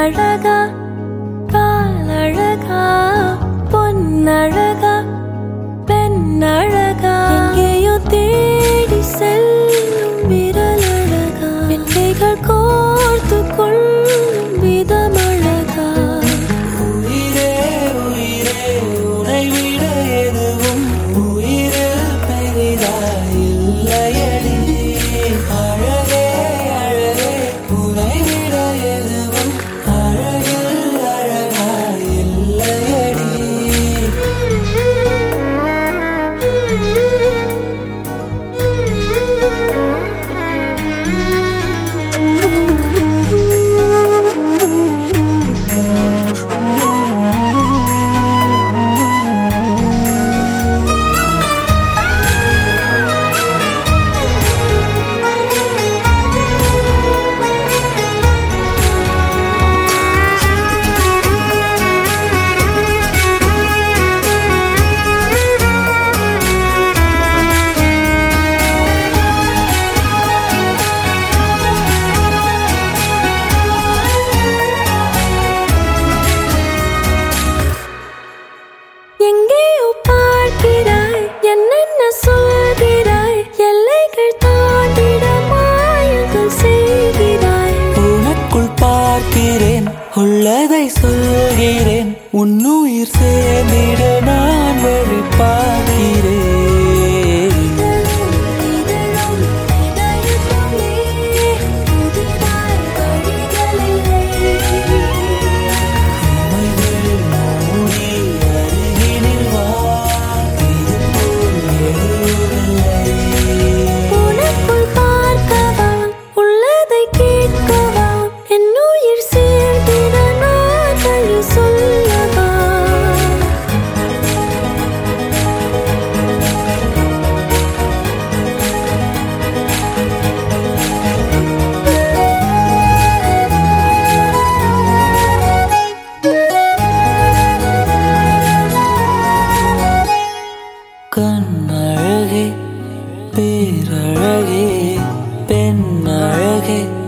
கண்ணழகா பாலழகா பொன்னழகா பெண்ணழகா எங்கேயோ தேடி செல்லும் விரலழகா வெள்ளைகள் கோர்த்து கொள்ளும் விதமழகா உயிரே உயிரே உனை விட எதுவும் உயிரில் பெரிதாய் இல்லையடி அழகே அழகே உனை விட எதுவும் அழகில் அழகாய் இல்லையடி எங்கேயோ பார்க்கிறாய் என்னென்ன சொல்கிறாய் எல்லைகள் தாண்டிட மாயங்கள் செய்கிறாய் உனக்குள் பார்க்கிறேன் உள்ளதை சொல்கிறேன் உன்னுயிர் சேர்ந்திட நான் வழி பார்க்கிறேன் இதழும் இதயத்துமே புதிதாய் வழிகளில்லை இமைகள் மூடி அருகினில் வா இதுபோல் எதுவுமில்லை உனக்குள் பார்க்கவா உள்ளதை கேட்கவா என் உயிர் சேர்ந்திட நான் வழி சொல்லவா கண்ணழகே பேரழகே பெண்ணழகே